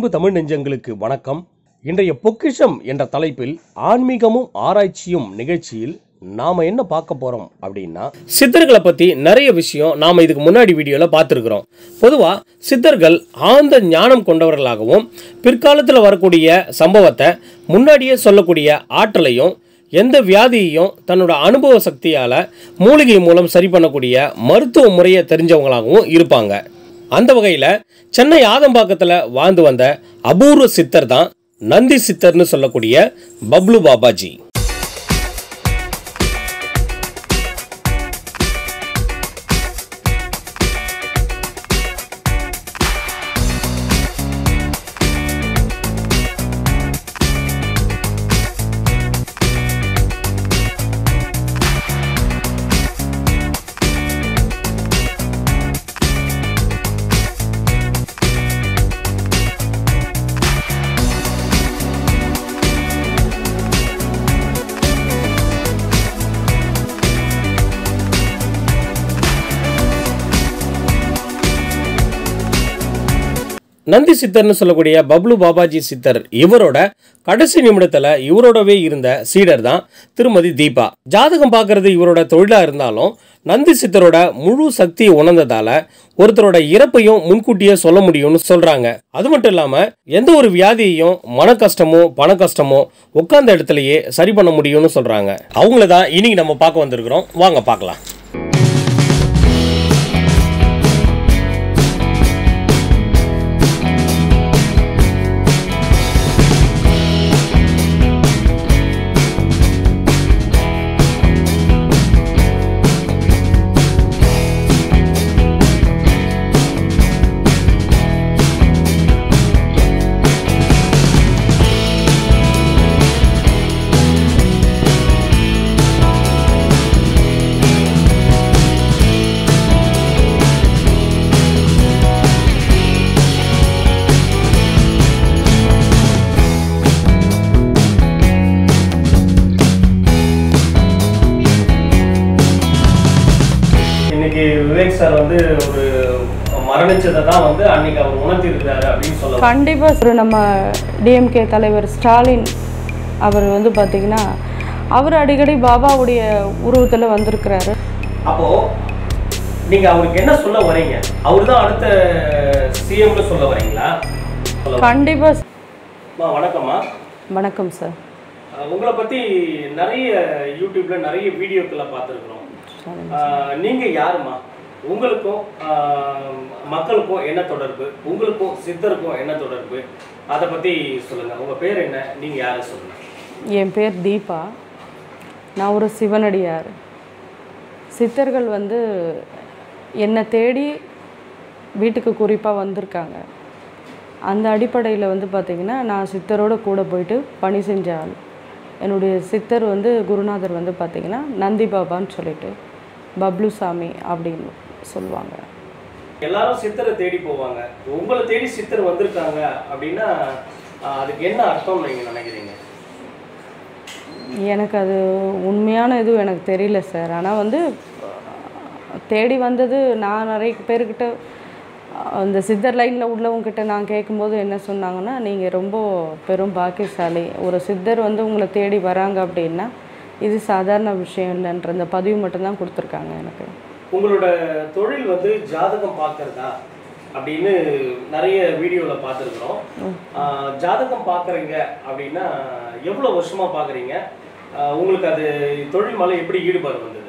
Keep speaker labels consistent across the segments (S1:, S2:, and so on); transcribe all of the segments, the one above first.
S1: அன்பு தமிழ் நெஞ்சங்களுக்கு வணக்கம் இன்றைய பொக்கிஷம் என்ற தலைப்பில் ஆன்மீகமும் ஆராய்ச்சியும் நிகழ்ச்சியில் நாம என்ன பார்க்க போறோம் அப்படின்னா சித்தர்களை பத்தி நிறைய விஷயம் நாம இதுக்கு முன்னாடி வீடியோல பார்த்துருக்குறோம் பொதுவா சித்தர்கள் ஆழ்ந்த ஞானம் கொண்டவர்களாகவும் பிற்காலத்தில் வரக்கூடிய சம்பவத்தை முன்னாடியே சொல்லக்கூடிய ஆற்றலையும் எந்த வியாதியையும் தன்னோட அனுபவ சக்தியால மூலிகை மூலம் சரி பண்ணக்கூடிய மருத்துவ முறையை தெரிஞ்சவங்களாகவும் இருப்பாங்க அந்த வகையில் சென்னை ஆதம்பாக்கத்தில் வாழ்ந்து வந்த அபூர்வ சித்தர் தான் நந்தி சித்தர்னு சொல்லக்கூடிய பப்ளு பாபாஜி நந்தி சித்தர்னு சொல்லக்கூடிய பப்ளு பாபாஜி சித்தர் இவரோட கடைசி நிமிடத்தில் இவரோடவே இருந்த சீடர் தான் திருமதி தீபா ஜாதகம் பார்க்கறது இவரோட தொழிலாக இருந்தாலும் நந்தி சித்தரோட முழு சக்தியை உணர்ந்ததால ஒருத்தரோட இறப்பையும் முன்கூட்டியே சொல்ல முடியும்னு சொல்றாங்க அது மட்டும் இல்லாம எந்த ஒரு வியாதியையும் மன கஷ்டமோ பண கஷ்டமோ உட்கார்ந்த இடத்துலயே சரி பண்ண முடியும்னு சொல்றாங்க அவங்கள தான் இன்னைக்கு நம்ம பார்க்க வந்திருக்கிறோம் வாங்க பார்க்கலாம் இன்னைக்கு விவேக் சார் வந்து ஒரு மரணிச்சதை தான் வந்து அன்னைக்கு அவர் உணர்த்தி இருக்கிறாரு அப்படின்னு சொல்ல
S2: கண்டிப்பாக சார் நம்ம டிஎம்கே தலைவர் ஸ்டாலின் அவர் வந்து பார்த்திங்கன்னா அவர் அடிக்கடி பாபாவுடைய உருவத்தில் வந்திருக்கிறாரு
S1: அப்போ நீங்க அவருக்கு என்ன சொல்ல வரீங்க அவர் தான் அடுத்த சிஎம்னு சொல்ல வரீங்களா சொல்ல
S2: கண்டிப்பாக
S1: அம்மா, வணக்கம்மா
S2: வணக்கம் சார்
S1: அஹ் உங்களை பத்தி நிறைய யூடியூப்ல நிறைய வீடியோக்களை பார்த்துருக்குறோம் நீங்க யாருமா உங்களுக்கும் ஆஹ், மக்களுக்கும் என்ன தொடர்பு உங்களுக்கும் சித்தருக்கும் என்ன தொடர்பு அதை பத்தி சொல்லுங்க உங்க பேர் என்ன நீங்க யாரை சொல்லுங்க
S2: என் பேர் தீபா நான் ஒரு சிவனடியார் சித்தர்கள் வந்து என்னை தேடி வீட்டுக்கு குறிப்பாக வந்திருக்காங்க அந்த அடிப்படையில் வந்து பார்த்திங்கன்னா நான் சித்தரோட கூட போயிட்டு பணி செஞ்ச ஆள் என்னுடைய சித்தர் வந்து குருநாதர் வந்து பார்த்திங்கன்னா நந்தி பாபான்னு சொல்லிட்டு பப்ளு சாமி அப்படின்னு சொல்லுவாங்க
S1: எல்லாரும் சித்தரை தேடி போவாங்க உங்களை தேடி சித்தர் வந்திருக்காங்க அப்படின்னா ஆஹ், அதுக்கு என்ன அர்த்தம் நீங்க நினைக்கிறீங்க
S2: எனக்கு அது உண்மையான இதுவும் எனக்கு தெரியல சார் ஆனால் வந்து தேடி வந்தது நான் நிறைய பேர்கிட்ட அந்த சித்தர் லைனில் உள்ளவங்ககிட்ட நான் கேட்கும்போது என்ன சொன்னாங்கன்னா நீங்கள் ரொம்ப பெரும் பாக்கியசாலி ஒரு சித்தர் வந்து உங்களை தேடி வராங்க அப்படின்னா இது சாதாரண விஷயம் இல்லைன்ற இந்த பதிவு மட்டும்தான் கொடுத்துருக்காங்க எனக்கு
S1: உங்களோட தொழில் வந்து ஜாதகம் பார்க்கறதா அப்படின்னு நிறைய வீடியோவில் பார்த்துருக்குறோம் ஜாதகம் பார்க்குறீங்க அப்படின்னா எவ்வளோ வருஷமாக பார்க்குறீங்க உங்களுக்கு அது தொழில் மேலே எப்படி ஈடுபாடு வந்தது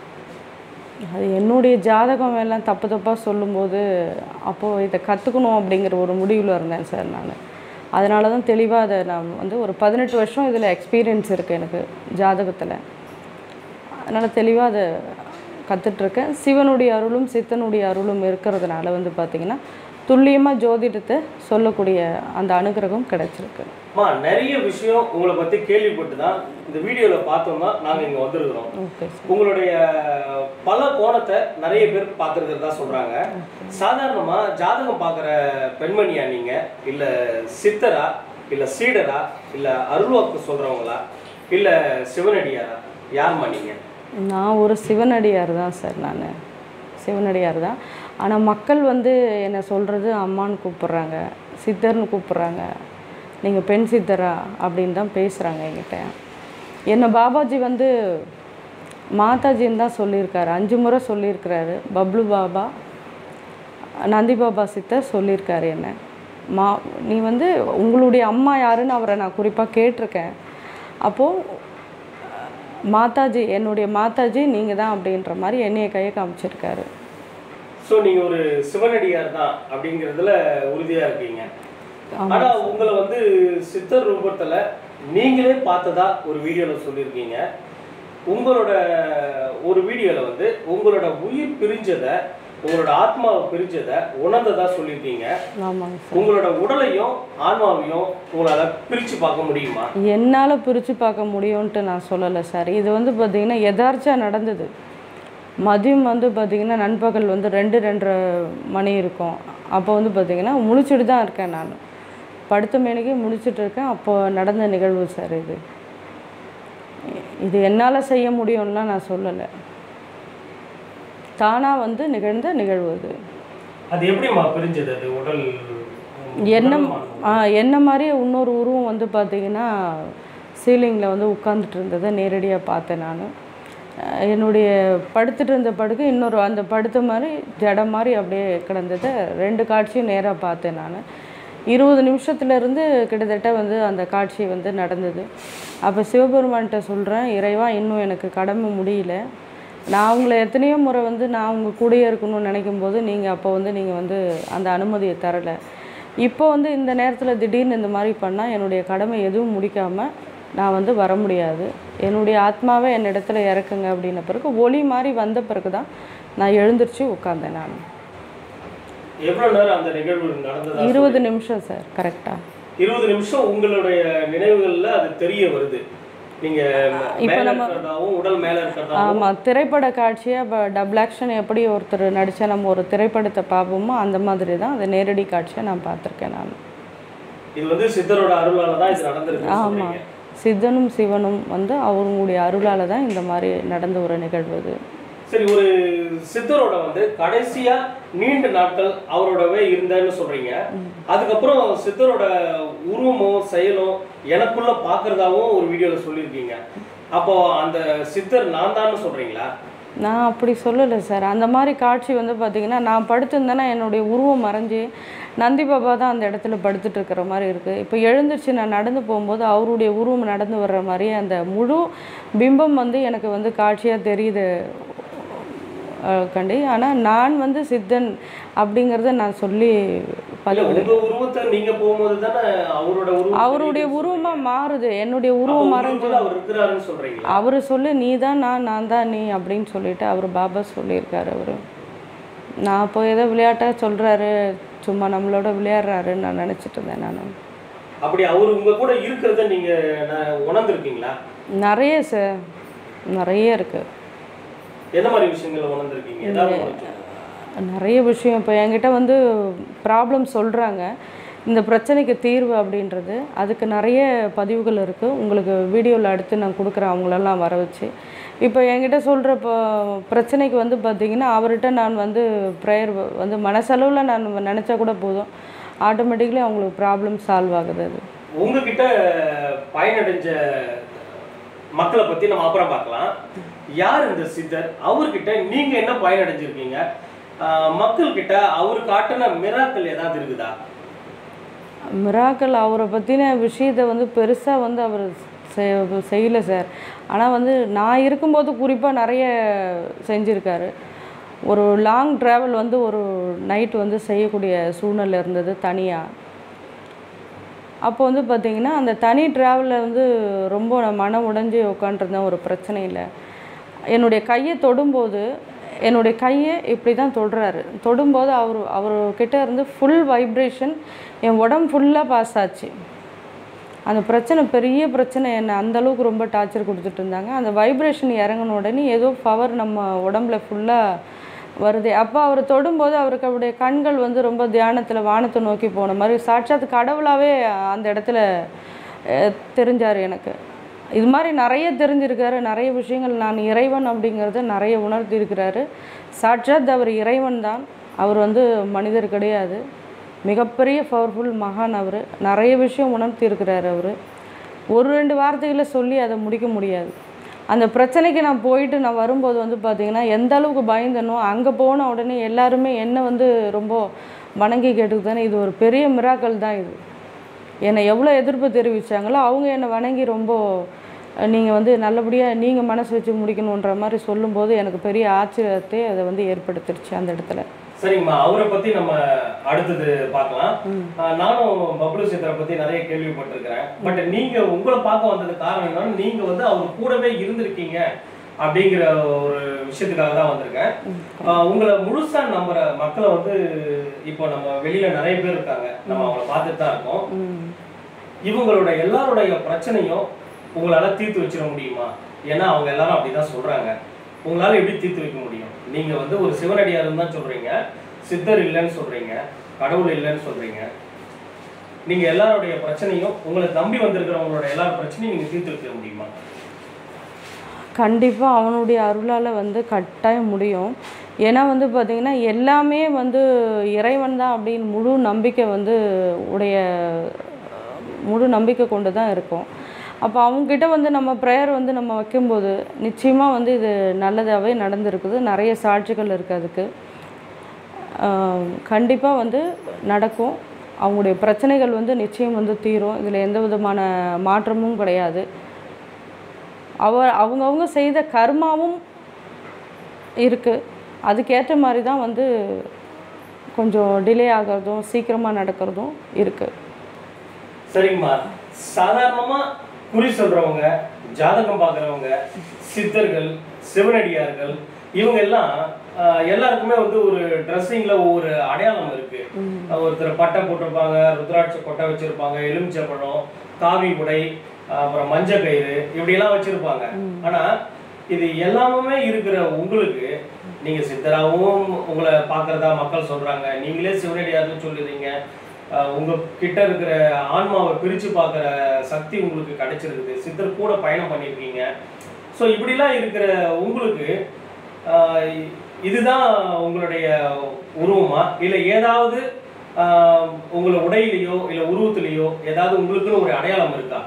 S2: அது என்னுடைய ஜாதகம் எல்லாம் தப்பு தப்பாக சொல்லும்போது அப்போது இதை கற்றுக்கணும் அப்படிங்கிற ஒரு முடிவில் இருந்தேன் சார் நான் அதனால தான் தெளிவாக அதை நான் வந்து ஒரு பதினெட்டு வருஷம் இதில் எக்ஸ்பீரியன்ஸ் இருக்குது எனக்கு ஜாதகத்தில் அதனால் தெளிவாக அதை கற்றுட்ருக்கேன் சிவனுடைய அருளும் சித்தனுடைய அருளும் இருக்கிறதுனால வந்து பார்த்திங்கன்னா துல்லியமாக ஜோதிடத்தை சொல்லக்கூடிய அந்த அனுகிரகம் கிடைச்சிருக்கு
S1: அம்மா நிறைய விஷயம் உங்களை பற்றி கேள்விப்பட்டு தான் இந்த வீடியோவில் பார்த்தோம்னா நாங்கள் இங்கே வந்திருக்கிறோம்
S2: ஓகே
S1: உங்களுடைய பல கோணத்தை நிறைய பேர் பார்த்துருக்கிறதா சொல்கிறாங்க சாதாரணமாக ஜாதகம் பார்க்குற பெண்மணியா நீங்கள் இல்லை சித்தரா இல்லை சீடரா இல்லை அருள்வாக்கு சொல்கிறவங்களா இல்லை சிவனடியாரா யாரும்மா நீங்கள்
S2: நான் ஒரு சிவனடியார் தான் சார் நான் சிவனடியார் தான் ஆனால் மக்கள் வந்து என்னை சொல்கிறது அம்மான்னு கூப்பிட்றாங்க சித்தர்னு கூப்பிட்றாங்க நீங்கள் பெண் சித்தரா அப்படின்னு தான் பேசுகிறாங்க என்கிட்ட என்னை பாபாஜி வந்து மாதாஜின்னு தான் சொல்லியிருக்காரு அஞ்சு முறை சொல்லியிருக்கிறாரு பப்ளு பாபா நந்தி பாபா சித்தர் சொல்லியிருக்காரு என்ன மா நீ வந்து உங்களுடைய அம்மா யாருன்னு அவரை நான் குறிப்பாக கேட்டிருக்கேன் அப்போது மாதாஜி என்னுடைய மாதாஜி நீங்கள் தான் அப்படின்ற மாதிரி என்னைய கையை காமிச்சிருக்காரு
S1: ஸோ நீங்க ஒரு சிவனடியார் தான் அப்படிங்கிறதுல உறுதியா இருக்கீங்க ஆனா உங்களை வந்து சித்தர் ரூபத்துல நீங்களே பார்த்ததா ஒரு வீடியோல சொல்லியிருக்கீங்க உங்களோட ஒரு வீடியோல வந்து உங்களோட உயிர் பிரிஞ்சதை உங்களோட ஆத்மாவை பிரிஞ்சதை உணர்ந்ததா சொல்லியிருக்கீங்க
S2: ஆமாங்க சார்
S1: உங்களோட உடலையும் ஆன்மாவையும் உங்களால பிரிச்சு பார்க்க முடியுமா
S2: என்னால் பிரித்து பார்க்க முடியும்ன்ட்டு நான் சொல்லலை சார் இது வந்து பார்த்திங்கன்னா எதார்ச்சியாக நடந்தது மதியம் வந்து பார்த்திங்கன்னா நண்பகல் வந்து ரெண்டு ரெண்டரை மணி இருக்கும் அப்போ வந்து பார்த்திங்கன்னா முழிச்சிட்டு தான் இருக்கேன் நான் படுத்த மேனிக்கே முழிச்சிட்டு இருக்கேன் அப்போ நடந்த நிகழ்வு சார் இது இது என்னால் செய்ய முடியும்லாம் நான் சொல்லலை தானாக வந்து நிகழ்ந்த நிகழ்வு இது
S1: அது எப்படிம்மா பிரிஞ்சது அது உடல்
S2: என்ன
S1: உடல்
S2: ஆ என்ன மாதிரியே இன்னொரு உருவம் வந்து பார்த்தீங்கன்னா சீலிங்கில் வந்து உட்காந்துட்டு இருந்ததை நேரடியாக பார்த்தேன் நான் என்னுடைய படுத்துட்டு இருந்த படுக்கை இன்னொரு அந்த படுத்த மாதிரி ஜடம் மாதிரி அப்படியே கிடந்ததை ரெண்டு காட்சியும் நேராக பார்த்தேன் நான் இருபது நிமிஷத்துலேருந்து கிட்டத்தட்ட வந்து அந்த காட்சி வந்து நடந்தது அப்போ சிவபெருமான்கிட்ட சொல்கிறேன் இறைவா இன்னும் எனக்கு கடமை முடியல நான் உங்களை எத்தனையோ முறை வந்து நான் உங்கள் கூடயே இருக்கணும்னு நினைக்கும் போது நீங்கள் அப்போ வந்து நீங்கள் வந்து அந்த அனுமதியை தரலை இப்போ வந்து இந்த நேரத்தில் திடீர்னு இந்த மாதிரி பண்ணால் என்னுடைய கடமை எதுவும் முடிக்காமல் நான் வந்து வர முடியாது என்னுடைய ஆத்மாவை என்னிடத்துல இறக்குங்க அப்படின்ன பிறகு ஒளி மாதிரி வந்த பிறகு தான் நான் எழுந்திருச்சு உட்காந்தேன் நான்
S1: எவ்வளவு நேரம் அந்த நிகழ்வு நடந்ததா
S2: இருபது நிமிஷம் சார் கரெக்டாக
S1: இருபது நிமிஷம் உங்களுடைய நினைவுகள்ல அது தெரிய வருது நீங்க
S2: இப்ப
S1: மேல
S2: நம்ம-
S1: இருக்கிறதாவும் உடல் மேல இருக்கிறதாவும்
S2: ஆமாம் திரைப்பட காட்சியை இப்போ டபுள் ஆக்ஷன் எப்படி ஒருத்தர் நடித்தா நம்ம ஒரு திரைப்படத்தை பார்ப்போமோ அந்த மாதிரி தான் அந்த நேரடி காட்சியை நான் பார்த்துருக்கேன் நான்
S1: இது வந்து சித்தரோட அருளால தான் இது நடந்திருக்கு
S2: ஆமாம்
S1: சொல்றீங்க
S2: சித்தனும் சிவனும் வந்து அவங்களுடைய அருளால் தான் இந்த மாதிரி நடந்த ஒரு நிகழ்வு இது
S1: சரி ஒரு சித்தரோட வந்து கடைசியா நீண்ட நாட்கள் அவரோடவே இருந்தேன்னு சொல்றீங்க அதுக்கப்புறம் சித்தரோட உருவமும் செயலும் எனக்குள்ள பாக்குறதாவும் ஒரு வீடியோல சொல்லியிருக்கீங்க அப்போ அந்த சித்தர் நான் தான் சொல்றீங்களா
S2: நான் அப்படி சொல்லலை சார் அந்த மாதிரி காட்சி வந்து பார்த்திங்கன்னா நான் படுத்திருந்தேன்னா என்னுடைய உருவம் மறைஞ்சு நந்தி பாபா தான் அந்த இடத்துல படுத்துட்டு இருக்கிற மாதிரி இருக்குது இப்போ எழுந்திருச்சு நான் நடந்து போகும்போது அவருடைய உருவம் நடந்து வர்ற மாதிரி அந்த முழு பிம்பம் வந்து எனக்கு வந்து காட்சியாக தெரியுது அஹ், கண்டி ஆனால் நான் வந்து சித்தன் அப்படிங்கிறத நான் சொல்லி
S1: இல்ல
S2: பதிவு
S1: உங்க உருவத்தை நீங்க போகும்போது தானே அவரோட உருவம்
S2: அவருடைய
S1: தெரியுதுன்னு
S2: உருவமாக மாறுது என்னுடைய
S1: அப்போ
S2: உருவம் மறைஞ்சு
S1: உங்களுக்குள்ள அவர் இருக்கிறாருன்னு சொல்றீங்களா
S2: அவர் சொல்லு நீ தான் நான் நான் தான் நீ அப்படின்னு சொல்லிட்டு அவர் பாபா சொல்லியிருக்காரு அவர் நான் இப்போ ஏதோ விளையாட்டாக சொல்கிறாரு சும்மா நம்மளோட விளையாடுறாருன்னு நான் நினச்சிட்டு இருந்தேன் நான்
S1: அப்படி அவர் உங்க கூட இருக்கிறத நீங்க ந- உணர்ந்திருக்கீங்களா
S2: நிறைய சார் நிறைய இருக்குது
S1: என்ன மாதிரி விஷயங்களை உணர்ந்திருக்கீங்க ஏதாவது ஒண்ணு சொல்லுங்க.
S2: நிறைய விஷயம் இப்போ என்கிட்ட வந்து ப்ராப்ளம் சொல்கிறாங்க இந்த பிரச்சனைக்கு தீர்வு அப்படின்றது அதுக்கு நிறைய பதிவுகள் இருக்குது உங்களுக்கு வீடியோவில் அடுத்து நான் கொடுக்குறேன் அவங்களெல்லாம் வர வச்சு இப்போ என்கிட்ட சொல்கிற இப்போ பிரச்சனைக்கு வந்து பார்த்திங்கன்னா அவர்கிட்ட நான் வந்து ப்ரேயர் வந்து மனசளவில் நான் நினச்சா கூட போதும் ஆட்டோமேட்டிக்கலி அவங்களுக்கு ப்ராப்ளம் சால்வ் ஆகுது அது
S1: உங்ககிட்ட பயனடைஞ்ச மக்களை பத்தி நம்ம அப்புறம் பார்க்கலாம் யார் இந்த சித்தர் அவர்கிட்ட நீங்க என்ன பயனடைஞ்சிருக்கீங்க ஆஹ் மக்கள் கிட்ட அவர் காட்டின மிராக்கள் ஏதாவது இருக்குதா
S2: மிராக்கல் அவரை பற்றின விஷயத்தை வந்து பெருசாக வந்து அவர் செய்யலை சார் ஆனால் வந்து நான் இருக்கும்போது குறிப்பாக நிறைய செஞ்சுருக்காரு ஒரு லாங் ட்ராவல் வந்து ஒரு நைட் வந்து செய்யக்கூடிய சூழ்நிலை இருந்தது தனியாக அப்போ வந்து பார்த்திங்கன்னா அந்த தனி ட்ராவலில் வந்து ரொம்ப நான் மனம் உடைஞ்சு உட்காண்ட்ருந்தேன் ஒரு பிரச்சனையில் என்னுடைய கையை தொடும்போது என்னுடைய கையை இப்படி தான் தொடுறாரு தொடும்போது அவர் அவர்கிட்ட இருந்து ஃபுல் வைப்ரேஷன் என் உடம்பு ஃபுல்லாக பாஸ் ஆச்சு அந்த பிரச்சனை பெரிய பிரச்சனை என்னை அந்த அளவுக்கு ரொம்ப டார்ச்சர் கொடுத்துட்டு இருந்தாங்க அந்த வைப்ரேஷன் இறங்கின உடனே ஏதோ பவர் நம்ம உடம்புல ஃபுல்லாக வருது அப்போ அவர் தொடும்போது அவருக்கு அவருடைய கண்கள் வந்து ரொம்ப தியானத்தில் வானத்தை நோக்கி போன மாதிரி சாட்சாத் கடவுளாகவே அந்த இடத்துல அஹ், தெரிஞ்சார் எனக்கு இது மாதிரி நிறைய தெரிஞ்சிருக்காரு நிறைய விஷயங்கள் நான் இறைவன் அப்படிங்கிறத நிறைய உணர்த்தி இருக்கிறாரு சாட்சாத் அவர் இறைவன் தான் அவர் வந்து மனிதர் கிடையாது மிகப்பெரிய பவர்ஃபுல் மகான் அவர் நிறைய விஷயம் உணர்த்தி இருக்கிறார் அவர் ஒரு ரெண்டு வார்த்தைகளை சொல்லி அதை முடிக்க முடியாது அந்த பிரச்சனைக்கு நான் போயிட்டு நான் வரும்போது வந்து பார்த்திங்கன்னா எந்த அளவுக்கு பயந்தனோ அங்கே போன உடனே எல்லாருமே என்னை வந்து ரொம்ப வணங்கி கேட்டுக்கிட்டானே இது ஒரு பெரிய மிராக்கள் தான் இது என்னை எவ்வளோ எதிர்ப்பு தெரிவித்தாங்களோ அவங்க என்னை வணங்கி ரொம்ப நீங்கள் வந்து நல்லபடியாக நீங்கள் மனசு வச்சு முடிக்கணுன்ற மாதிரி சொல்லும்போது எனக்கு பெரிய ஆச்சரியத்தை அதை வந்து ஏற்படுத்திருச்சு அந்த இடத்துல
S1: சரிங்கம்மா அவரை பத்தி நம்ம அடுத்தது பார்க்கலாம் ஆஹ் நானும் பப்ளு சித்தரை பத்தி நிறைய கேள்விப்பட்டிருக்கிறேன் பட் நீங்க உங்களை பார்க்க வந்தது காரணம் என்னன்னா நீங்க வந்து அவர் கூடவே இருந்திருக்கீங்க அப்படிங்கிற ஒரு விஷயத்துக்காக தான் வந்திருக்கேன் ஆஹ் உங்களை முழுசா நம்புற மக்களை வந்து இப்போ நம்ம வெளியில நிறைய பேர் இருக்காங்க நம்ம அவங்கள பார்த்துட்டு தான் இருக்கோம்
S2: ம்.
S1: இவங்களோட எல்லாருடைய பிரச்சனையும் உங்களால தீர்த்து வச்சிட முடியுமா ஏன்னா அவங்க எல்லாரும் அப்படிதான் சொல்றாங்க உங்களால எப்படி தீர்த்து வைக்க முடியும் நீங்க வந்து ஒரு சிவனடியாருன்னு தான் சொல்றீங்க சித்தர் இல்லைன்னு சொல்றீங்க கடவுள் இல்லைன்னு சொல்றீங்க நீங்க எல்லாருடைய பிரச்சனையும் உங்களை நம்பி வந்திருக்கிறவங்களோட எல்லா பிரச்சனையும் நீங்க தீர்த்து வைக்க முடியுமா
S2: கண்டிப்பாக அவனுடைய அருளால் வந்து கட்டாயம் முடியும் ஏன்னா வந்து பார்த்திங்கன்னா எல்லாமே வந்து இறைவன் தான் அப்படின்னு முழு நம்பிக்கை வந்து உடைய முழு நம்பிக்கை கொண்டு தான் இருக்கும் அப்போ அவங்கக்கிட்ட வந்து நம்ம ப்ரேயர் வந்து நம்ம வைக்கும்போது நிச்சயமாக வந்து இது நல்லதாகவே நடந்திருக்குது நிறைய சாட்சிகள் இருக்குது அதுக்கு கண்டிப்பாக வந்து நடக்கும் அவங்களுடைய பிரச்சனைகள் வந்து நிச்சயம் வந்து தீரும் இதில் எந்த விதமான மாற்றமும் கிடையாது அவ அவங்கவுங்க செய்த கர்மாவும் இருக்குது அதுக்கேற்ற மாதிரி தான் வந்து கொஞ்சம் டிலே ஆகிறதும் சீக்கிரமாக நடக்கிறதும் இருக்குது
S1: சரிங்கம்மா சாதாரணமா குறி சொல்றவங்க ஜாதகம் பார்க்குறவங்க சித்தர்கள் சிவனடியார்கள் இவங்க எல்லாம் ஆஹ், எல்லாருக்குமே வந்து ஒரு ட்ரெஸ்ஸிங்ல ஒவ்வொரு அடையாளம் இருக்கு ஒருத்தர் பட்டை போட்டிருப்பாங்க ருத்ராட்ச கொட்டை வச்சிருப்பாங்க எலுமிச்சப்பழம் காவி உடை ஆஹ், அப்புறம் மஞ்ச கயிறு இப்படியெல்லாம் வச்சிருப்பாங்க ஆனா இது எல்லாமே இருக்கிற உங்களுக்கு நீங்க சித்தராகவும் உங்களை பார்க்கறதா மக்கள் சொல்றாங்க நீங்களே சிவனடியார்னு சொல்லுறீங்க ஆஹ் உங்க கிட்ட இருக்கிற ஆன்மாவை பிரிச்சு பார்க்குற சக்தி உங்களுக்கு கிடைச்சிருக்குது சித்தர் கூட பயணம் பண்ணியிருக்கீங்க ஸோ இப்படிலாம் இருக்கிற உங்களுக்கு ஆஹ் இ- இதுதான் உங்களுடைய உருவமா இல்லை ஏதாவது ஆஹ் உங்களை உடையிலையோ இல்லை உருவத்திலேயோ ஏதாவது உங்களுக்குன்னு ஒரு அடையாளம் இருக்கா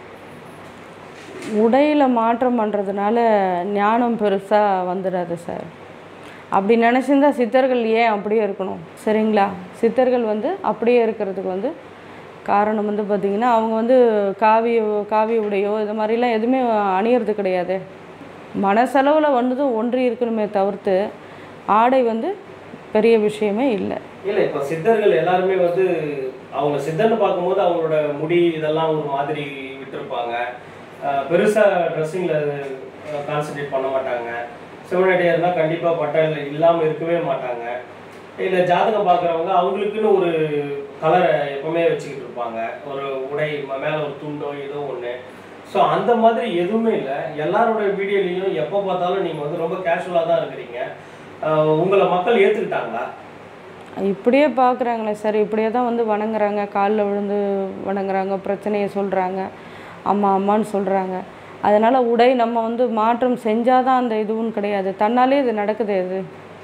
S2: உடையில் மாற்றம் பண்ணுறதுனால ஞானம் பெருசாக வந்துடாது சார் அப்படி நினச்சிருந்தா சித்தர்கள் ஏன் அப்படியே இருக்கணும் சரிங்களா சித்தர்கள் வந்து அப்படியே இருக்கிறதுக்கு வந்து காரணம் வந்து பார்த்திங்கன்னா அவங்க வந்து காவி காவி உடையோ இது மாதிரிலாம் எதுவுமே அணியறது கிடையாது மனசளவில் வந்து ஒன்றி இருக்கணுமே தவிர்த்து ஆடை வந்து பெரிய விஷயமே இல்லை
S1: இல்லை இப்போ சித்தர்கள் எல்லாருமே வந்து அவங்க சித்தர்னு பார்க்கும்போது அவங்களோட முடி இதெல்லாம் ஒரு மாதிரி விட்டுருப்பாங்க ஆஹ் பெருசா ட்ரெஸ்ஸிங்கில் கான்சென்ட்ரேட் பண்ண மாட்டாங்க சிவனடியார்னா கண்டிப்பாக பட்டையில் இல்லாமல் இருக்கவே மாட்டாங்க இல்லை ஜாதகம் பார்க்குறவங்க அவங்களுக்குன்னு ஒரு கலரை எப்பவுமே வச்சுக்கிட்டு இருப்பாங்க ஒரு உடை மேலே ஒரு துண்டோ ஏதோ ஒன்று ஸோ அந்த மாதிரி எதுவுமே இல்லை எல்லாரோட வீடியோலையும் எப்போ பார்த்தாலும் நீங்கள் வந்து ரொம்ப கேஷுவலாக தான் இருக்கிறீங்க ஆஹ் உங்களை மக்கள் ஏற்றுக்கிட்டாங்களா
S2: இப்படியே பார்க்குறாங்களே சார் இப்படியே தான் வந்து வணங்குறாங்க காலில் விழுந்து வணங்குறாங்க பிரச்சனையை சொல்கிறாங்க அம்மா அம்மான்னு சொல்கிறாங்க அதனால் உடை நம்ம வந்து மாற்றம் செஞ்சால் தான் அந்த இதுவும் கிடையாது தன்னாலே இது நடக்குது இது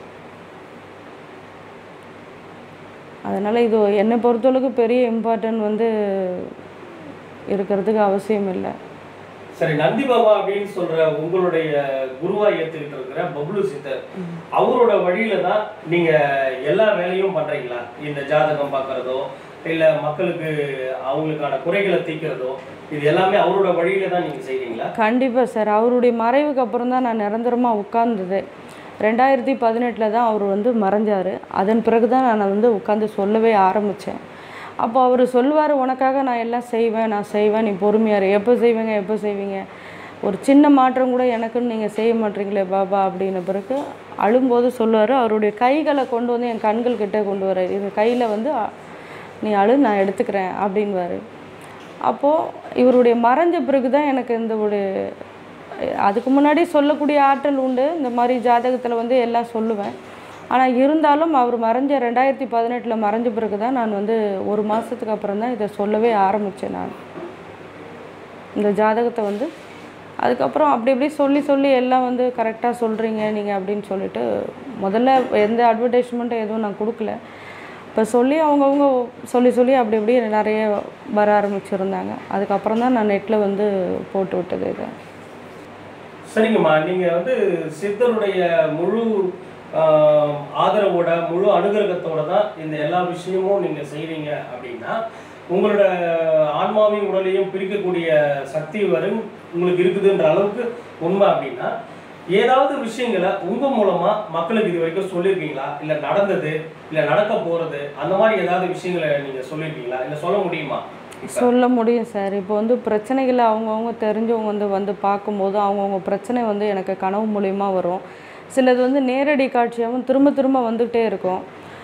S2: அதனால் இது என்னை பொறுத்தளவுக்கு பெரிய இம்பார்ட்டன்ட் வந்து இருக்கிறதுக்கு அவசியம் இல்லை
S1: சரி நந்தி பாபா அப்படின்னு சொல்ற உங்களுடைய குருவா ஏத்துக்கிட்டு இருக்கிற பப்ளு சித்தர் அவரோட வழியில தான் நீங்க எல்லா வேலையும் பண்றீங்களா இந்த ஜாதகம் பார்க்கறதோ இல்ல மக்களுக்கு அவங்களுக்கான குறைகளை தீர்க்கிறதோ இது எல்லாமே அவரோட வழியில தான் நீங்க செய்றீங்களா
S2: கண்டிப்பாக சார் அவருடைய மறைவுக்கு அப்புறம் தான் நான் நிரந்தரமாக உட்கார்ந்தது ரெண்டாயிரத்தி பதினெட்டில் தான் அவர் வந்து மறைஞ்சார் அதன் பிறகு தான் நான் வந்து உட்காந்து சொல்லவே ஆரம்பித்தேன் அப்போ அவர் சொல்லுவார் உனக்காக நான் எல்லாம் செய்வேன் நான் செய்வேன் நீ பொறுமையாரு எப்போ செய்வீங்க எப்போ செய்வீங்க ஒரு சின்ன மாற்றம் கூட எனக்குன்னு நீங்கள் செய்ய மாட்டீங்களே பாபா அப்படின்ன பிறகு அழும்போது சொல்லுவார் அவருடைய கைகளை கொண்டு வந்து என் கண்கள் கிட்ட கொண்டு வர இது கையில் வந்து அ, நீ அழு நான் எடுத்துக்கிறேன் அப்படின்வாரு அப்போது இவருடைய மறைஞ்ச பிறகு தான் எனக்கு இந்த ஒரு அதுக்கு முன்னாடி சொல்லக்கூடிய ஆற்றல் உண்டு இந்த மாதிரி ஜாதகத்தில் வந்து எல்லாம் சொல்லுவேன் ஆனால் இருந்தாலும் அவர் மறைஞ்ச ரெண்டாயிரத்தி பதினெட்டில் மறைஞ்ச பிறகு தான் நான் வந்து ஒரு மாதத்துக்கு அப்புறம் தான் இதை சொல்லவே ஆரம்பித்தேன் நான் இந்த ஜாதகத்தை வந்து அதுக்கப்புறம் அப்படி இப்படி சொல்லி சொல்லி எல்லாம் வந்து கரெக்டாக சொல்கிறீங்க நீங்கள் அப்படின்னு சொல்லிட்டு முதல்ல எந்த அட்வர்டைஸ்மெண்ட்டும் எதுவும் நான் கொடுக்கல இப்போ சொல்லி அவங்கவுங்க சொல்லி சொல்லி அப்படி இப்படி நிறைய வர ஆரம்பிச்சிருந்தாங்க அதுக்கப்புறம் தான் நான் நெட்டில் வந்து போட்டு விட்டது இதை
S1: சரிங்கம்மா நீங்க வந்து சித்தருடைய முழு ஆஹ், ஆதரவோட முழு அனுகிரகத்தோட தான் இந்த எல்லா விஷயமும் நீங்க செய்றீங்க அப்படின்னா உங்களோட ஆன்மாவையும் உடலையும் பிரிக்கக்கூடிய சக்தி வரும் உங்களுக்கு இருக்குதுன்ற அளவுக்கு உண்மை அப்படின்னா ஏதாவது விஷயங்களை உங்க மூலமா மக்களுக்கு இது வரைக்கும் சொல்லியிருக்கீங்களா இல்ல நடந்தது இல்ல நடக்க போறது அந்த மாதிரி ஏதாவது விஷயங்களை நீங்க சொல்லியிருக்கீங்களா இல்ல சொல்ல முடியுமா
S2: சொல்ல முடியும் சார் இப்போ வந்து பிரச்சனைகளை அவங்கவுங்க தெரிஞ்சவங்க வந்து வந்து பார்க்கும்போது அவங்கவுங்க பிரச்சனை வந்து எனக்கு கனவு மூலியமாக வரும் சிலது வந்து நேரடி காட்சியாகவும் திரும்ப திரும்ப வந்துகிட்டே இருக்கும்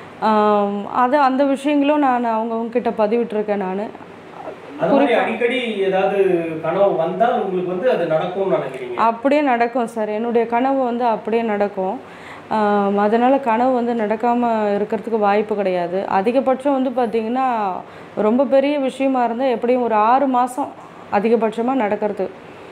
S2: ஆம், அது அந்த விஷயங்களும் நான் அவங்கவுங்க கிட்ட பதிவிட்டிருக்கேன் நான்
S1: அந்த மாதிரி அடிக்கடி ஏதாவது கனவு வந்தால் உங்களுக்கு வந்து அது நடக்கும்னு நினைக்கிறீங்க
S2: அப்படியே நடக்கும் சார் என்னுடைய கனவு வந்து அப்படியே நடக்கும் ஆம், அதனால கனவு வந்து நடக்காமல் இருக்கிறதுக்கு வாய்ப்பு கிடையாது அதிகபட்சம் வந்து பார்த்திங்கன்னா ரொம்ப பெரிய விஷயமா இருந்தால் எப்படியும் ஒரு ஆறு மாதம் அதிகபட்சமாக நடக்கிறது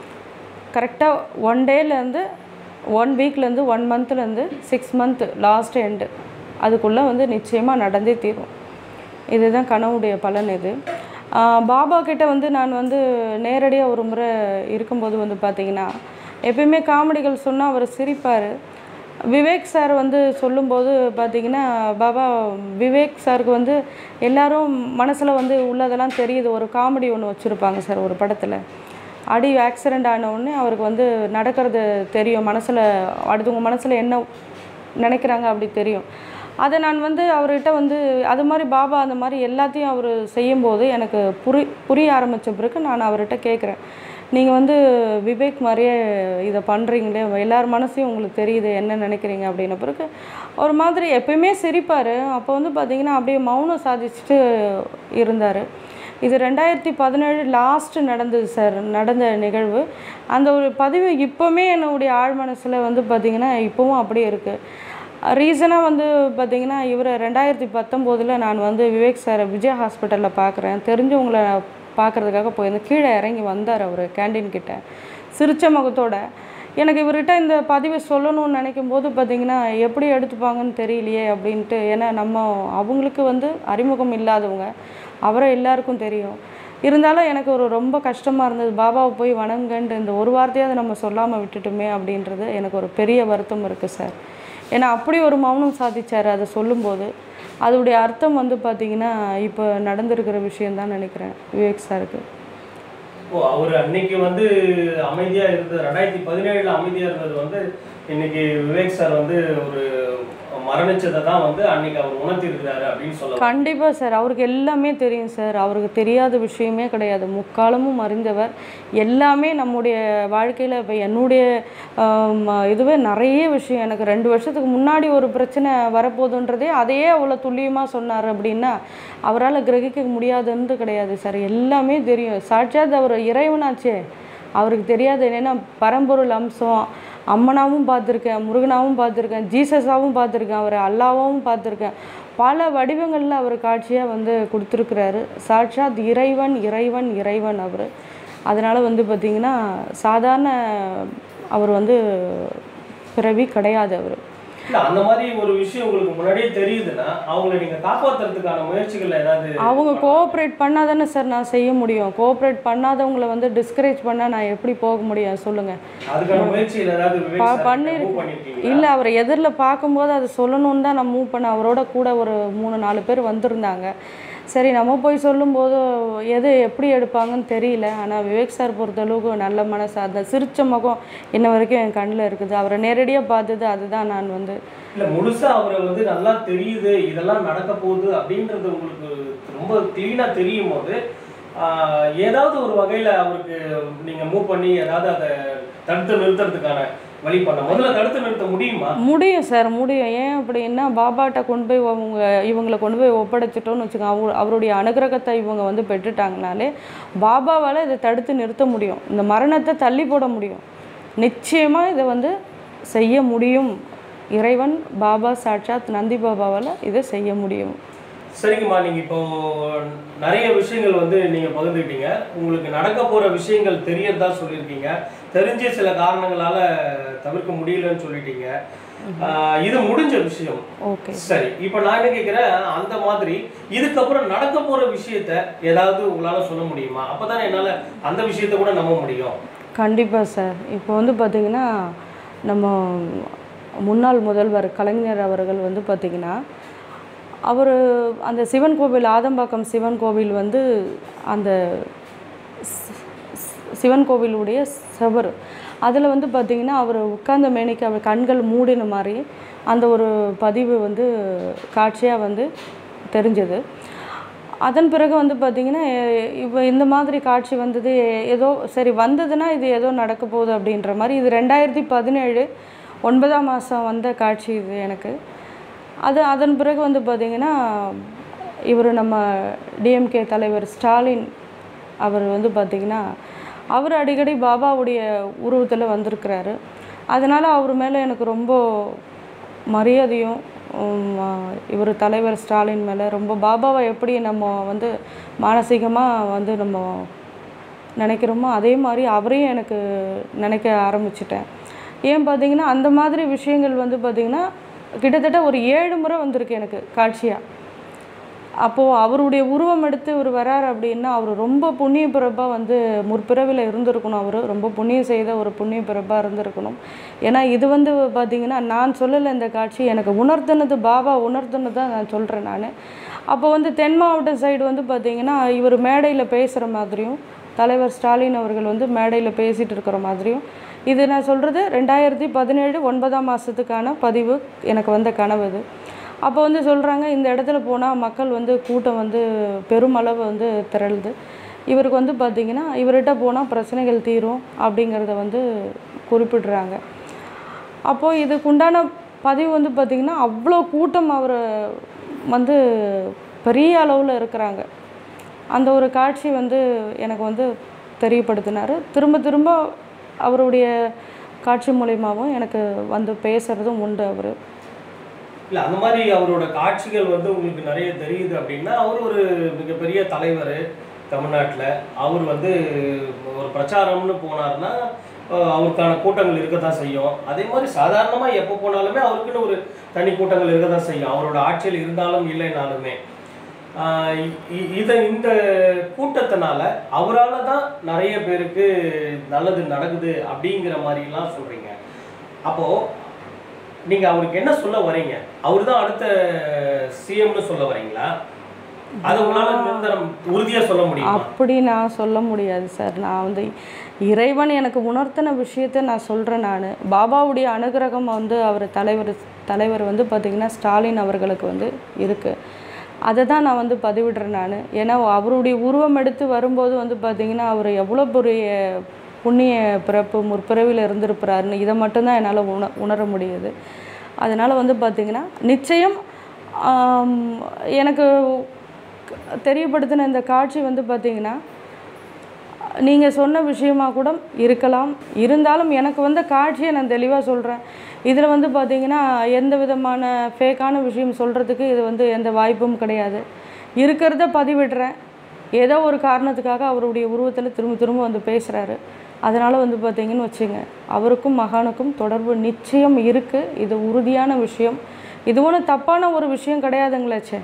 S2: கரெக்டாக ஒன் டேலேருந்து ஒன் வீக்லேருந்து ஒன் மந்த்லேருந்து சிக்ஸ் மந்த்து லாஸ்ட் எண்டு அதுக்குள்ளே வந்து நிச்சயமாக நடந்தே தீரும் இதுதான் கனவுடைய பலன் இது ஆஹ் பாபா கிட்ட வந்து நான் வந்து நேரடியாக ஒரு முறை இருக்கும்போது வந்து பார்த்தீங்கன்னா எப்பயுமே காமெடிகள் சொன்னால் அவர் சிரிப்பார் விவேக் சார் வந்து சொல்லும்போது பார்த்தீங்கன்னா பாபா விவேக் சாருக்கு வந்து எல்லாரும் மனசில் வந்து உள்ளதெல்லாம் தெரியுது ஒரு காமெடி ஒன்று வச்சுருப்பாங்க சார் ஒரு படத்தில் அடி ஆக்சிடெண்ட் ஆன உடனே அவருக்கு வந்து நடக்கிறது தெரியும் மனசில் அடுத்தவங்க மனசில் என்ன நினைக்கிறாங்க அப்படி தெரியும் அதை நான் வந்து அவர்கிட்ட வந்து அது மாதிரி பாபா அந்த மாதிரி எல்லாத்தையும் அவர் செய்யும்போது எனக்கு புரி புரிய ஆரம்பித்த பிறகு நான் அவர்கிட்ட கேட்குறேன் நீங்கள் வந்து விவேக் மாதிரியே இதை பண்ணுறீங்களே எல்லார் மனசையும் உங்களுக்கு தெரியுது என்ன நினைக்கிறீங்க அப்படின்ன பிறகு ஒரு மாதிரி எப்பயுமே சிரிப்பார் அப்போ வந்து பார்த்தீங்கன்னா அப்படியே மௌனம் சாதிச்சுட்டு இருந்தார் இது ரெண்டாயிரத்தி பதினேழு லாஸ்ட் நடந்தது சார் நடந்த நிகழ்வு அந்த ஒரு பதிவு இப்போவுமே என்னுடைய ஆழ் மனசில் வந்து பார்த்திங்கன்னா இப்போவும் அப்படியே இருக்குது ரீசனாக வந்து பார்த்திங்கன்னா இவரை ரெண்டாயிரத்தி பத்தொம்போதில் நான் வந்து விவேக் சாரை விஜய் ஹாஸ்பிட்டலில் பார்க்குறேன் தெரிஞ்சவங்கள பார்க்குறதுக்காக போயிருந்தேன் கீழே இறங்கி வந்தார் அவர் கேண்டீன் கிட்ட சிரிச்ச முகத்தோட எனக்கு இவர்கிட்ட இந்த பதிவை சொல்லணும்னு நினைக்கும் போது பார்த்தீங்கன்னா எப்படி எடுத்துப்பாங்கன்னு தெரியலையே அப்படின்ட்டு ஏன்னா நம்ம அவங்களுக்கு வந்து அறிமுகம் இல்லாதவங்க அவரை எல்லாருக்கும் தெரியும் இருந்தாலும் எனக்கு ஒரு ரொம்ப கஷ்டமாக இருந்தது பாபாவை போய் வணங்கன்ட்டு இந்த ஒரு வார்த்தையாவது நம்ம சொல்லாமல் விட்டுட்டுமே அப்படின்றது எனக்கு ஒரு பெரிய வருத்தம் இருக்குது சார் ஏன்னா அப்படி ஒரு மௌனம் சாதிச்சார் அதை சொல்லும்போது அதோடைய அர்த்தம் வந்து பார்த்திங்கன்னா இப்போ நடந்திருக்கிற விஷயம்தான் நினைக்கிறேன் விவேக் சாருக்கு
S1: ஓ அவர் அன்னைக்கு வந்து அமைதியா இருந்தது ரெண்டாயிரத்தி பதினேழுல அமைதியா இருந்தது வந்து இன்னைக்கு விவேக் சார் வந்து ஒரு மரணிச்சதை தான் வந்து அன்னைக்கு அவர் உணர்த்திருக்கிறாரு அப்படின்னு சொல்ல
S2: கண்டிப்பாக சார் அவருக்கு எல்லாமே தெரியும் சார் அவருக்கு தெரியாத விஷயமே கிடையாது முக்காலமும் அறிந்தவர் எல்லாமே நம்முடைய வாழ்க்கையில் இப்போ என்னுடைய ஆம், இதுவே நிறைய விஷயம் எனக்கு ரெண்டு வருஷத்துக்கு முன்னாடி ஒரு பிரச்சனை வரப்போகுதுன்றதே அதையே அவ்வளோ துல்லியமாக சொன்னார் அப்படின்னா அவரால் கிரகிக்க முடியாதுன்றது கிடையாது சார் எல்லாமே தெரியும் சாட்சாத் அவர் இறைவனாச்சே அவருக்கு தெரியாது என்னென்னா பரம்பொருள் அம்சம் அம்மனாவும் பார்த்துருக்கேன் முருகனாவும் பார்த்துருக்கேன் ஜீசஸாவும் பார்த்துருக்கேன் அவர் அல்லாவும் பார்த்துருக்கேன் பல வடிவங்களில் அவர் காட்சியாக வந்து கொடுத்துருக்குறாரு சாட்சாத் இறைவன் இறைவன் இறைவன் அவர் அதனால் வந்து பார்த்திங்கன்னா சாதாரண அவர் வந்து பிறவி கிடையாது அவர்
S1: இல்ல அந்த மாதிரி ஒரு விஷயம் உங்களுக்கு முன்னாடியே தெரியுதுன்னா அவங்கள நீங்க காப்பாத்துறதுக்கான முயற்சிகள் ஏதாவது
S2: அவங்க கோஆப்ரேட் பண்ணால் தானே சார் நான் செய்ய முடியும் கோஆப்ரேட் பண்ணாதவங்கள வந்து டிஸ்கரேஜ் பண்ணால் நான் எப்படி போக முடியும் சொல்லுங்கள்
S1: அதுக்கான முயற்சிகள் ஏதாவது விவேக்
S2: பா-
S1: சார்
S2: பண்ணிரு-
S1: move பண்ணிருக்கீங்களா
S2: இல்லை அவர் எதிரில் பார்க்கும்போது அதை சொல்லணும்னு தான் நான் மூவ் பண்ணேன் அவரோட கூட ஒரு மூணு நாலு பேர் வந்திருந்தாங்க சரி நம்ம போய் சொல்லும்போது எது எப்படி எடுப்பாங்கன்னு தெரியல ஆனால் விவேக் சார் பொறுத்தளவுக்கு நல்ல மனசு அந்த சிரிச்ச முகம் இன்ன வரைக்கும் என் கண்ணில் இருக்குது அவரை நேரடியாக பார்த்தது அதுதான் நான் வந்து
S1: இல்ல முழுசா அவரை வந்து நல்லா தெரியுது இதெல்லாம் நடக்க போகுது அப்படின்றது உங்களுக்கு ரொம்ப கிளீனா தெரியும் போது ஆஹ், ஏதாவது ஒரு வகையில அவருக்கு நீங்க மூவ் பண்ணி ஏதாவது அதை தடுத்து நிறுத்துறதுக்கான வழி பண்ண முதல்ல தடுத்து நிறுத்த முடியுமா
S2: முடியும் சார் முடியும் ஏன் அப்படின்னா பாபாட்ட கொண்டு போய் அவங்க இவங்களை கொண்டு போய் ஒப்படைச்சிட்டோன்னு வச்சுக்கோங்க அவங்க அவருடைய அனுகிரகத்தை இவங்க வந்து பெற்றுட்டாங்கனாலே பாபாவால் இதை தடுத்து நிறுத்த முடியும் இந்த மரணத்தை தள்ளி போட முடியும் நிச்சயமாக இதை வந்து செய்ய முடியும் இறைவன் பாபா சாட்சாத் நந்தி பாபாவால் இதை செய்ய முடியும்
S1: சரிங்கம்மா நீங்க இப்போ நிறைய விஷயங்கள் வந்து நீங்க பகிர்ந்துக்கிட்டீங்க உங்களுக்கு நடக்க போற விஷயங்கள் தெரியறதா சொல்லியிருக்கீங்க தெரிஞ்ச சில காரணங்களால தவிர்க்க முடியலன்னு சொல்லிட்டீங்க ஆஹ் இது முடிஞ்ச விஷயம்
S2: ஓகே
S1: சரி இப்போ நான் என்ன கேட்குறேன் அந்த மாதிரி இதுக்கப்புறம் நடக்க போற விஷயத்த ஏதாவது உங்களால சொல்ல முடியுமா அப்பதான் என்னால அந்த விஷயத்த கூட நம்ப முடியும்
S2: கண்டிப்பாக சார் இப்போ வந்து பார்த்திங்கன்னா நம்ம முன்னாள் முதல்வர் கலைஞர் அவர்கள் வந்து பார்த்திங்கன்னா அவர் அந்த சிவன் கோவில் ஆதம்பாக்கம் சிவன் கோவில் வந்து அந்த சி- சி- சிவன் கோவிலுடைய செவர் அதில் வந்து பார்த்திங்கன்னா அவர் உட்கார்ந்த மேனிக்கு அவர் கண்கள் மூடின மாதிரி அந்த ஒரு பதிவு வந்து காட்சியாக வந்து தெரிஞ்சது அதன் பிறகு வந்து பார்த்திங்கன்னா இப்போ இந்த மாதிரி காட்சி வந்தது எ- ஏதோ சரி வந்ததுன்னா இது ஏதோ நடக்க போகுது அப்படின்ற மாதிரி இது ரெண்டாயிரத்தி பதினேழு ஒன்பதாம் மாதம் வந்த காட்சி இது எனக்கு அது அதன் பிறகு வந்து பார்த்திங்கன்னா இவர் நம்ம டிஎம்கே தலைவர் ஸ்டாலின் அவர் வந்து பார்த்திங்கன்னா அவர் அடிக்கடி பாபாவுடைய உருவத்தில் வந்திருக்கிறாரு அதனால் அவர் மேலே எனக்கு ரொம்ப மரியாதையும் இவர் தலைவர் ஸ்டாலின் மேலே ரொம்ப பாபாவை எப்படி நம்ம வந்து மானசீகமாக வந்து நம்ம நினைக்கிறோமோ அதே மாதிரி அவரையும் எனக்கு நினைக்க ஆரம்பிச்சிட்டேன் ஏன் பார்த்தீங்கன்னா அந்த மாதிரி விஷயங்கள் வந்து பார்த்திங்கன்னா கிட்டத்தட்ட ஒரு ஏழு முறை வந்திருக்கு எனக்கு காட்சியாக அப்போது அவருடைய உருவம் எடுத்து இவர் வரார் அப்படின்னா அவர் ரொம்ப புண்ணிய பிறப்பாக வந்து முற்பிறவியில் இருந்திருக்கணும் அவர் ரொம்ப புண்ணியம் செய்த ஒரு புண்ணிய பிறப்பாக இருந்திருக்கணும் ஏன்னா இது வந்து பார்த்திங்கன்னா நான் சொல்லலை இந்த காட்சி எனக்கு உணர்த்தினது பாபா உணர்த்தினது தான் நான் சொல்கிறேன் நான் அப்போ வந்து தென் மாவட்ட சைடு வந்து பார்த்திங்கன்னா இவர் மேடையில் பேசுகிற மாதிரியும் தலைவர் ஸ்டாலின் அவர்கள் வந்து மேடையில் பேசிகிட்டு இருக்கிற மாதிரியும் இது நான் சொல்கிறது ரெண்டாயிரத்தி பதினேழு ஒன்பதாம் மாதத்துக்கான பதிவு எனக்கு வந்த கனவு இது அப்போ வந்து சொல்கிறாங்க இந்த இடத்துல போனால் மக்கள் வந்து கூட்டம் வந்து பெருமளவு வந்து திரளுது இவருக்கு வந்து பார்த்திங்கன்னா இவர்கிட்ட போனால் பிரச்சனைகள் தீரும் அப்படிங்கிறத வந்து குறிப்பிடுறாங்க அப்போது இதுக்குண்டான பதிவு வந்து பார்த்திங்கன்னா அவ்வளோ கூட்டம் அவர் வந்து பெரிய அளவில் இருக்கிறாங்க அந்த ஒரு காட்சி வந்து எனக்கு வந்து தெரியப்படுத்தினார் திரும்ப திரும்ப அவருடைய காட்சி மூலியமாகவும் எனக்கு வந்து பேசுகிறதும் உண்டு அவர்
S1: இல்ல அந்த மாதிரி அவரோட காட்சிகள் வந்து உங்களுக்கு நிறைய தெரியுது அப்படின்னா அவர் ஒரு மிகப்பெரிய தலைவர் தமிழ்நாட்டுல அவர் வந்து ஒரு பிரச்சாரம்னு போனாருன்னா அஹ், அவருக்கான கூட்டங்கள் இருக்க தான் செய்யும் அதே மாதிரி சாதாரணமா எப்போ போனாலுமே அவருக்குன்னு ஒரு தனி கூட்டங்கள் இருக்க தான் செய்யும் அவரோட ஆட்சியில் இருந்தாலும் இல்லைனாலுமே ஆஹ் இ- இ- இத இந்த கூட்டத்தினால அவரால தான் நிறைய பேருக்கு நல்லது நடக்குது அப்படிங்கிற மாதிரிலாம் சொல்றீங்க அப்போ நீங்க அவருக்கு என்ன சொல்ல வரீங்க அவர் தான் அடுத்த சிஎம்னு சொல்ல வரீங்களா அதை உங்களால நிரந்தரம் உறுதியா சொல்ல முடியுமா
S2: அப்படி நான் சொல்ல முடியாது சார் நான் வந்து இறைவன் எனக்கு உணர்த்தின விஷயத்தை நான் சொல்கிறேன் நான் பாபாவுடைய அனுகிரகம் வந்து அவர் தலைவர் தலைவர் வந்து பார்த்திங்கன்னா ஸ்டாலின் அவர்களுக்கு வந்து இருக்குது அதை தான் நான் வந்து பதிவிடுறேன் நான் ஏன்னா அவருடைய உருவம் எடுத்து வரும்போது வந்து பார்த்திங்கன்னா அவர் எவ்வளோ பெரிய புண்ணிய பிறப்பு முற்பிறவியில் இருந்திருப்பாருன்னு இதை மட்டும்தான் என்னால் உண உணர முடியுது அதனால் வந்து பார்த்திங்கன்னா நிச்சயம் ஆம், எனக்கு தெரியப்படுத்தின இந்த காட்சி வந்து பார்த்திங்கன்னா நீங்கள் சொன்ன விஷயமா கூட இருக்கலாம் இருந்தாலும் எனக்கு வந்த காட்சியை நான் தெளிவாக சொல்கிறேன் இதில் வந்து பார்த்தீங்கன்னா எந்த விதமான ஃபேக்கான விஷயம் சொல்கிறதுக்கு இது வந்து எந்த வாய்ப்பும் கிடையாது இருக்கிறத பதிவிடுறேன் ஏதோ ஒரு காரணத்துக்காக அவருடைய உருவத்தில் திரும்ப திரும்ப வந்து பேசுகிறாரு அதனால் வந்து பார்த்தீங்கன்னு வச்சுங்க அவருக்கும் மகானுக்கும் தொடர்பு நிச்சயம் இருக்குது இது உறுதியான விஷயம் இது ஒன்றும் தப்பான ஒரு விஷயம் கிடையாதுங்களாச்சே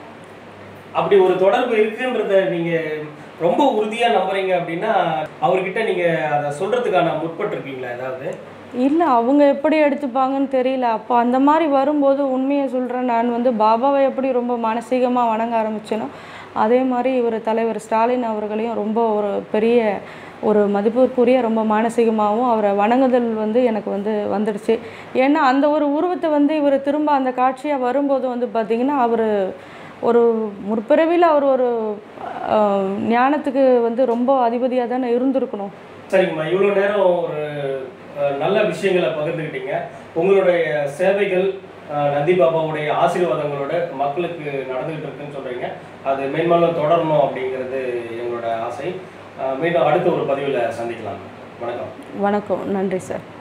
S1: அப்படி ஒரு தொடர்பு இருக்குன்றத நீங்க ரொம்ப உறுதியா நம்புறீங்க அப்படின்னா அவர்கிட்ட நீங்க அதை சொல்றதுக்கான முற்பட்டிருக்கீங்களா ஏதாவது
S2: இல்லை அவங்க எப்படி எடுத்துப்பாங்கன்னு தெரியல அப்போ அந்த மாதிரி வரும்போது உண்மையை சொல்கிறேன் நான் வந்து பாபாவை எப்படி ரொம்ப மானசீகமாக வணங்க ஆரம்பிச்சேனோ அதே மாதிரி இவர் தலைவர் ஸ்டாலின் அவர்களையும் ரொம்ப ஒரு பெரிய ஒரு மதிப்பிற்குரிய ரொம்ப மானசீகமாகவும் அவரை வணங்குதல் வந்து எனக்கு வந்து வந்துடுச்சு ஏன்னா அந்த ஒரு உருவத்தை வந்து இவர் திரும்ப அந்த காட்சியாக வரும்போது வந்து பார்த்திங்கன்னா அவர் ஒரு முற்பிறவியில் அவர் ஒரு அஹ், ஞானத்துக்கு வந்து ரொம்ப அதிபதியாக தானே இருந்திருக்கணும்
S1: சரிங்கம்மா இவ்வளோ நேரம் ஒரு அஹ், நல்ல விஷயங்களை பகிர்ந்துக்கிட்டீங்க உங்களுடைய சேவைகள் அஹ், நந்தி பாபாவுடைய ஆசீர்வாதங்களோட மக்களுக்கு நடந்துகிட்டு இருக்குன்னு சொல்றீங்க அது மேன்மேலும் தொடரணும் அப்படிங்கிறது எங்களோட ஆசை அஹ், மீண்டும் அடுத்த ஒரு பதிவில் சந்திக்கலாம் வணக்கம்
S2: வணக்கம் நன்றி சார்